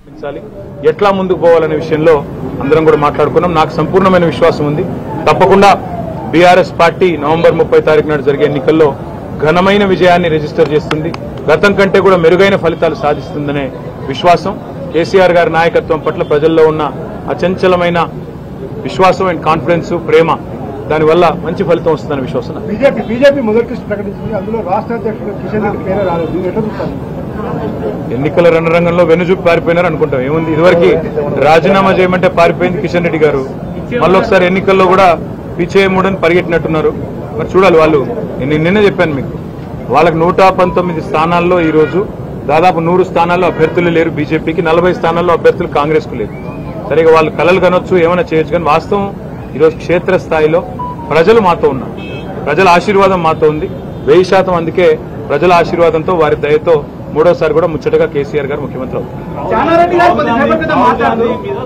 నిర్మించాలి ఎట్లా ముందుకు పోవాలనే విషయంలో అందరం కూడా మాట్లాడుకున్నాం నాకు సంపూర్ణమైన విశ్వాసం ఉంది తప్పకుండా బీఆర్ఎస్ పార్టీ నవంబర్ ముప్పై తారీఖు నాడు జరిగే ఎన్నికల్లో ఘనమైన విజయాన్ని రిజిస్టర్ చేస్తుంది గతం కంటే కూడా మెరుగైన ఫలితాలు సాధిస్తుందనే విశ్వాసం కేసీఆర్ గారి నాయకత్వం పట్ల ప్రజల్లో ఉన్న అచంచలమైన విశ్వాసం అండ్ కాన్ఫిడెన్స్ ప్రేమ దానివల్ల మంచి ఫలితం వస్తుందనే విశ్వాసం నాకు. బీజేపీ బీజేపీ మొదటి లిస్ట్ ప్రకటించింది అందులో రాష్ట్ర అధ్యక్షుడు కిషన్ రెడ్డి పేరే రాలేదు దీన్ని ఎట్లా చూస్తారు ఎన్నికల రణరంగంలో వెనుజూపు పారిపోయినారు అనుకుంటాం ఏముంది ఇదివరకు రాజీనామా చేయమంటే పారిపోయింది కిషన్ రెడ్డి గారు మళ్ళీ ఒకసారి ఎన్నికల్లో కూడా పిచేయముడని పరిగెట్టినట్టున్నారు మరి చూడాలి వాళ్ళు నేను నిన్నే చెప్పాను మీకు వాళ్ళకి నూట పంతొమ్మిది స్థానాల్లో ఈ రోజు దాదాపు నూరు స్థానాల్లో అభ్యర్థులు లేరు బీజేపీకి నలభై స్థానాల్లో అభ్యర్థులు కాంగ్రెస్ కు లేరు సరిగా వాళ్ళు కలలు కనొచ్చు ఏమైనా చేయొచ్చు కానీ వాస్తవం ఈరోజు క్షేత్రస్థాయిలో ప్రజలు మాతో ఉన్నారు ప్రజల ఆశీర్వాదం మాతో ఉంది వెయ్యి శాతం అందుకే ప్రజల ఆశీర్వాదంతో వారి దయతో మూడోసారి కూడా ముచ్చటగా కేసీఆర్ గారు ముఖ్యమంత్రి అవుతారు జానారెడ్డి గారు కొద్దిసేపటి క్రితం మాట్లాడుతూ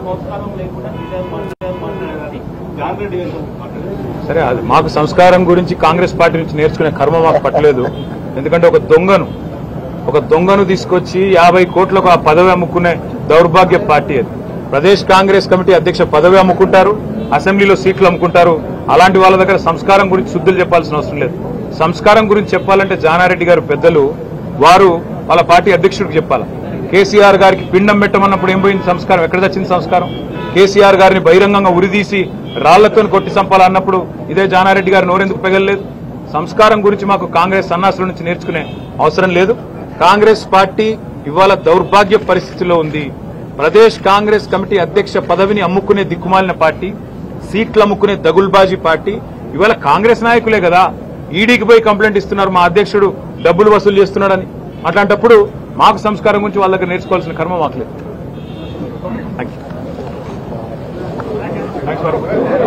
సరే అది మాకు సంస్కారం గురించి కాంగ్రెస్ పార్టీ నుంచి నేర్చుకునే కర్మ మాకు పట్టలేదు ఎందుకంటే ఒక దొంగను ఒక దొంగను తీసుకొచ్చి యాభై కోట్లకు ఆ పదవి అమ్ముకునే దౌర్భాగ్య పార్టీ అది ప్రదేశ్ కాంగ్రెస్ కమిటీ అధ్యక్ష పదవి అమ్ముకుంటారు అసెంబ్లీలో సీట్లు అమ్ముకుంటారు అలాంటి వాళ్ళ దగ్గర సంస్కారం గురించి శుద్ధులు చెప్పాల్సిన అవసరం లేదు సంస్కారం గురించి చెప్పాలంటే జానారెడ్డి గారు పెద్దలు వారు వాళ్ళ పార్టీ అధ్యక్షుడికి చెప్పాలి కేసీఆర్ గారికి పిండం పెట్టమన్నప్పుడు ఏం పోయింది సంస్కారం ఎక్కడ తెచ్చింది సంస్కారం కేసీఆర్ గారిని బహిరంగంగా ఉరిదీసి రాళ్లతో కొట్టి చంపాలన్నప్పుడు ఇదే జానారెడ్డి గారు నోరెందుకు పెగలలేదు సంస్కారం గురించి మాకు కాంగ్రెస్ సన్నాసుల నుంచి నేర్చుకునే అవసరం లేదు కాంగ్రెస్ పార్టీ ఇవాళ దౌర్భాగ్య పరిస్థితిలో ఉంది ప్రదేశ్ కాంగ్రెస్ కమిటీ అధ్యక్ష పదవిని అమ్ముకునే దిక్కుమాలిన పార్టీ సీట్లు అమ్ముకునే దగుల్బాజీ పార్టీ ఇవాళ కాంగ్రెస్ నాయకులే కదా ఈడీకి పోయి కంప్లైంట్ ఇస్తున్నారు మా అధ్యక్షుడు డబ్బులు వసూలు చేస్తున్నాడని అట్లాంటప్పుడు మాకు సంస్కారం గురించి వాళ్ళ దగ్గర నేర్చుకోవాల్సిన కర్మ మాకు లేదు థ్యాంక్ యూ థ్యాంక్స్ ఫర్